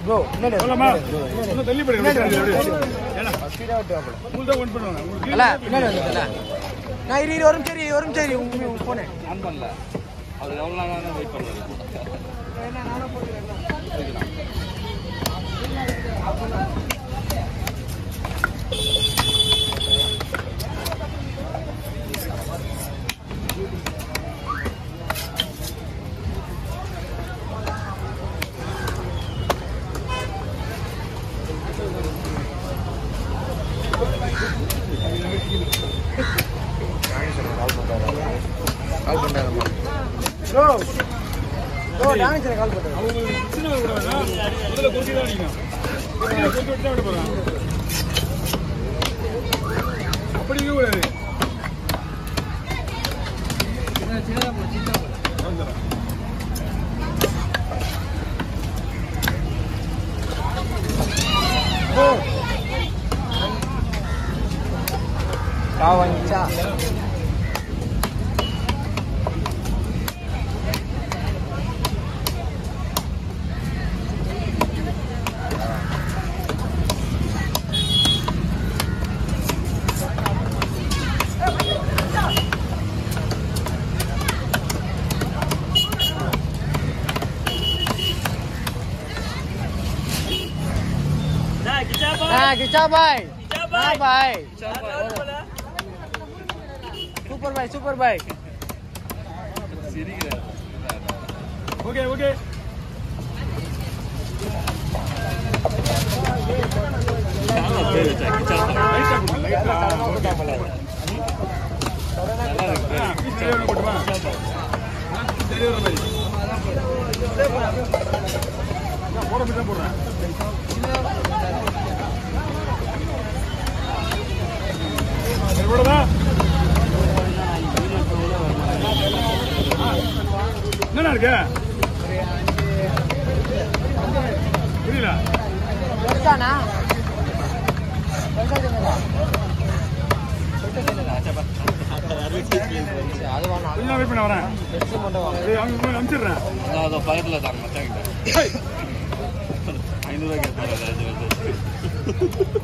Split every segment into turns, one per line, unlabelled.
Bro முன்னாடி
சொல்லலாமா இன்னும் தள்ளி போடுங்க ஏன்னா
ஸ்பீடாக விட்டு வாப்பல
உங்களுக்கு தான் ஒன் பண்ணுவாங்க உங்களுக்கு
அல்ல பின்னாடி வந்துட்டல நான் இரு இரு வரும் சரி வரும் சரி உங்க போனேன்
ஆன் பண்ணல அது எவ்வளோ நேரம் வெயிட் பண்ணுறது
கால் பண்ணாதம்மா ப்ரோ ப்ரோ டானிச்சரை கால் பண்ணுறேன்
அவங்க சின்ன விட வேணாம் முதல்ல கொண்டு தான் அடிக்கணும் கொண்டு கொண்டு விட்டு தான் விட போகிறான் அப்படி இருக்க கூடாது வந்துடுறேன்.
ப்ரோ காவஞ்சா Ah, Kichcha bye Kichcha bye super bye super bye
சிரிக்கிறேன்
ஓகே ஓகே லைட்டா போடு, லைட்டா. ஆ, பீஸ் நிறைய வேணும் போட்டுமா? ஆ, பீஸ் நிறைய வர மாதிரி. நான் போட மட்டும் தான் போடுறேன். சரி, போடுதா? ஆ, என்னண்ணா இருக்கு புரியல
பெருசானா அது வேணாம்
கொஞ்சம் வெயிட் பண்ண வரேன்
பெருசு மட்டும் வாங்க
ஏய், அவங்க போய் அனுப்பிச்சிடுறேன்
நான் அதை பக்கத்தில் தாங்க மச்சாங்கிட்ட ஐநூறுரூவா கேட்பாங்க அது வந்து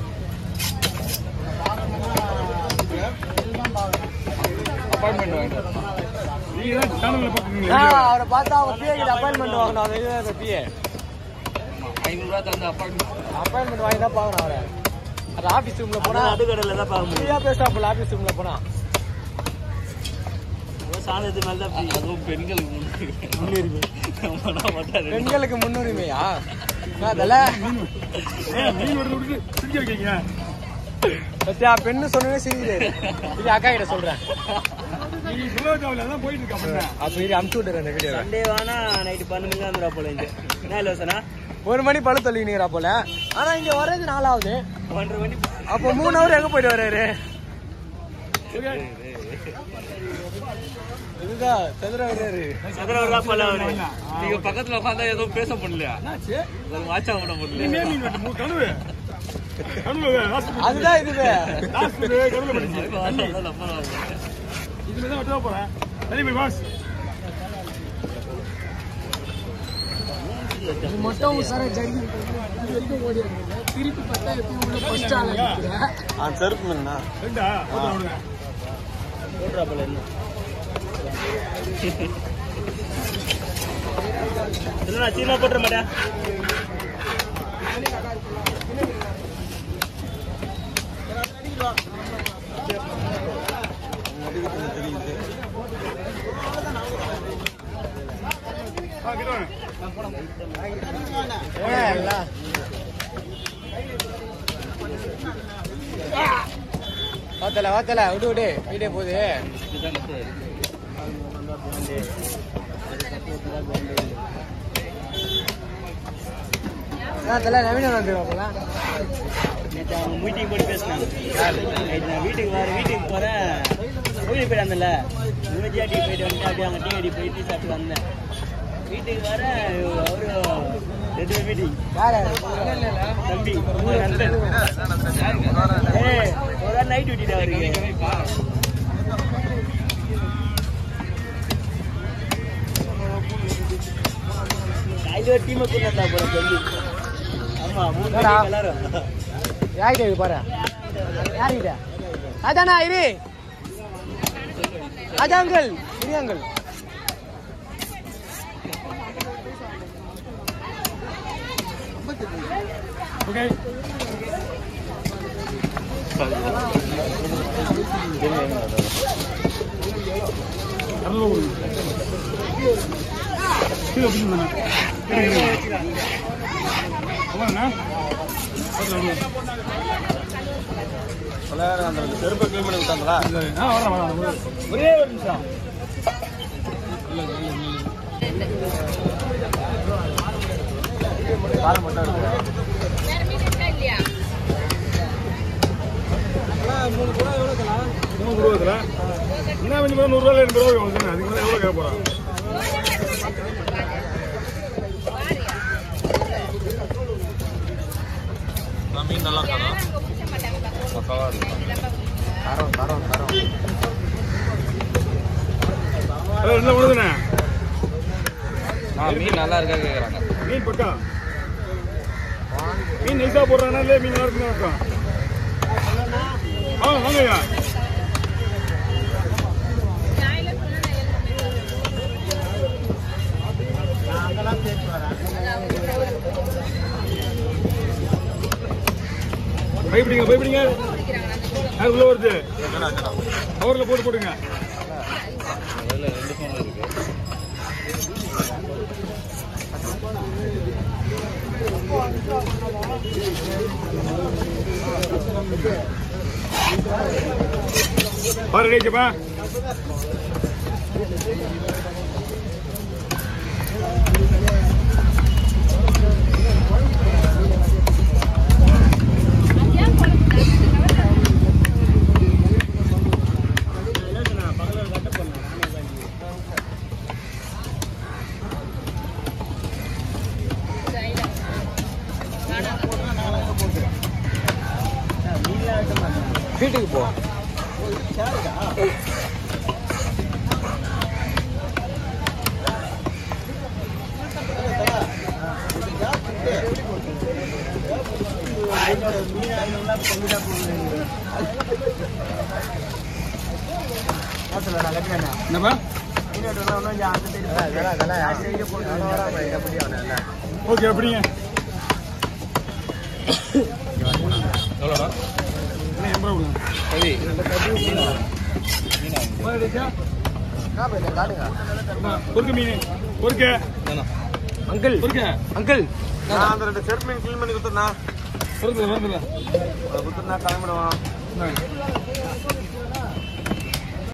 அப்பாயின்மெண்ட் வாங்கிட்டு
நீங்க தான் சேனல்ல
ஆ,
போட்டுருக்கீங்களா
அவரை பார்த்தா அவர் பிஏ கிட்ட அப்பாயின்மெண்ட் வாங்கணும் அது இதுதான் பிஏ
ஐநூறுரூவா தந்து அப்பாயின்மெண்ட்
அப்பாயின்மெண்ட் வாங்கி தான் பார்க்கணும் அவரை அது ஆஃபீஸ் ரூம்ல போனா
நடுக்கடல தான் பார்க்க
ஃப்ரீயா பேசாப்புல ஆஃபீஸ் ரூம்ல போனா
முடியும் சாணத்து மேல தான் free.
அதுவும் பெண்களுக்கு முன்னுரிமை நம்மனா மட்டும் ரெண்டு
பெண்களுக்கு முன்னுரிமையா என்ன அதெல்ல
ஏன் மீன் விடுறது விட்டுட்டு சிரிக்க வைக்கீங்க
பத்தியா பெண்ணு சொன்னே சிரிக்கிறாரு இது அக்கா கிட்ட சொல்றேன்
நீ சொல்ல தேவையில்ல அதான் போயிட்டு இருக்கு அப்படின்னா
அப்ப இது அமுச்சு விட்டுறேன் இந்த வீடியோ
சண்டே வேணா நைட்டு பன்னெண்டு மணிக்கு வந்துடா போல இங்க என்ன யோசனா
ஒரு மணி பழு தள்ளிக்கிறா போல ஆனா இங்க வர்றது நாலாவது
ஒன்றரை மணி
அப்போ மூணு ஹவர் எங்க போயிட்டு வர்றாரு
ஓகே
இதுதான் சதுர வர்றாரு
சதுரவரா போல அவரு
நீங்க பக்கத்துல உட்காந்தா எதுவும் பேச முடியலையா
என்னாச்சு
ஒரு வாட்சா விட
நீ
முடியல
மேல் மீன் வெட்டு, மூ- கனவு கனவு லாஸ்ட்
அதுதான் இதுவே
லாஸ்ட் கனவுல படிச்சு தண்ணி இதுல தான் வெட்ட போறேன் தண்ணி போய் பாஸ்
இது மட்டும் உசாரா ஜங்கி இது வரைக்கும் ஓடி திருப்பி பார்த்தா எப்பயும் உள்ள ஃபர்ஸ்ட் ஆள்
ஆ செருப்பு மீனா
ரெண்டா ஓட்ட விடுங்க
போடுறா போல என்ன இல்ல நான் சீனா போட்டுற மாட்டேன்
ஆ கிட்ட வாங்க
வாத்தல வாத்தல விடு விடு வீடியோ போகுது வாத்தல நவீன வந்துருவாங்களா
நேற்று அவங்க மீட்டிங் போட்டு பேசினாங்க நேற்று நான் வீட்டுக்கு வர வீட்டுக்கு போகிறேன் கோயிலுக்கு போயிட்டு வந்தேன்ல நிம்மதியாட்டி போயிட்டு வந்துட்டு அப்படியே அங்கே டீ அடி போய் டீ சாப்பிட்டு வந்தேன் வீட்டுக்கு வர அவரு ரெண்டு மீட்டிங்
யாரு
தம்பி உங்க நண்பன் ஏய் ஒரு நாள் நைட் விட்டுட்டு அவருக்கு காலையில் ஒரு டீமை கொண்டு வந்தா போல தம்பி ஆமா மூணு
என்னடா?
மீட்டிங் எல்லாரும்
யார்கிட்ட இது பாரு யார்கிட்ட அதானா இரு அதான் அங்கிள் இரு அங்கிள்
ஓகே கீழே பிடிச்சிருந்தானே அவ்வளோண்ணா
அந்த செருப்பை க்ளீன் பண்ணி விட்டாங்களா
ஆ வரேன் வரேன்
ஒரே ஒரு நிமிஷம்
காரம் மட்டும் இருக்கு மூணு கூட எவ்வளோ இருக்கலாம்
நூறு ரூபா இதில் என்ன கொஞ்சம் கூட நூறுரூவா எண்பது ரூபா வந்துங்க அதுக்கு மேலே எவ்வளோ கேட்க போகிறான்
மீன் நல்லா இருக்கா பக்காவா இருக்கு காரம் காரம் காரம்
ஹலோ என்ன பண்ணுதுண்ணே
ஆ மீன் நல்லா இருக்கா கேட்குறாங்க
மீன் பக்கா மீன் நைஸாக போடுறானா இல்லை மீன் நல்லா இருக்குன்னு இருக்கும் ஆ வாங்கய்யா பயப்பிடிங்க பயப்பிடிங்க அது உள்ள வருது கவரில் போட்டு போடுங்க
அதில் ரெண்டு ஃபோன் இருக்கு
பாரு ரேச்சப்பா
வீட்டுக்கு போ
என்னப்பா ஓகே அப்படிங்க
எவ்வளோடா
என்ன எண்பது ரூபா கொடுங்க
சரி
பாரு ரேச்சா பொறுக்க மீன் பொறுக்க
தானே
அங்கிள்
பொறுக்க
அங்கிள்
நான் அந்த ரெண்டு செருப்பு மீன் க்ளீன் பண்ணி கொடுத்துருந்தா
பொறுக்கல பொறுக்கல
அதை கொடுத்துருந்தா கிளம்பிடுவான்
இந்தாங்க